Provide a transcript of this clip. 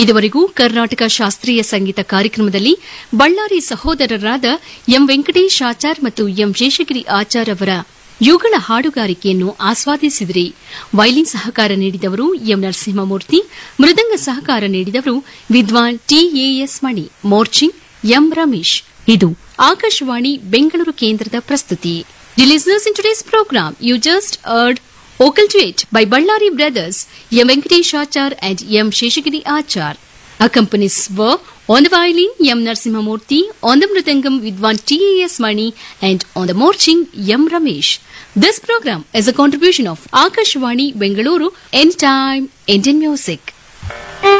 ಇದುವರೆಗೂ ಕರ್ನಾಟಕ ಶಾಸ್ತ್ರೀಯ ಸಂಗೀತ ಕಾರ್ಯಕ್ರಮದಲ್ಲಿ ಬಳ್ಳಾರಿ ಸಹೋದರರಾದ ಎಂ ವೆಂಕಟೇಶ್ ಆಚಾರ್ ಮತ್ತು ಎಂ ಶೇಷಗಿರಿ ಆಚಾರ್ ಅವರ ಯುಗಳ ಹಾಡುಗಾರಿಕೆಯನ್ನು ಆಸ್ವಾದಿಸಿದ್ರಿ ವೈಲಿನ್ ಸಹಕಾರ ನೀಡಿದವರು ಎಂ ನರಸಿಂಹಮೂರ್ತಿ ಮೃದಂಗ ಸಹಕಾರ ನೀಡಿದವರು ವಿದ್ವಾನ್ ಟಿಎಎಸ್ ಮಣಿ ಮೋರ್ಚಿಂಗ್ ಎಂ ರಮೇಶ್ ಇದು ಆಕಾಶವಾಣಿ ಬೆಂಗಳೂರು ಕೇಂದ್ರದ ಪ್ರಸ್ತುತಿ the listeners in today's program you just heard Vocal duet by Ballari brothers M. Venkatesh Achar and M. Sheshagiri Achar. Accompanies were on the violin M. Narsimhamurthy, on the mridangam Vidwan T.A.S. Mani and on the morching M. Ramesh. This program is a contribution of Akashvani Bengaluru Anytime Indian Music.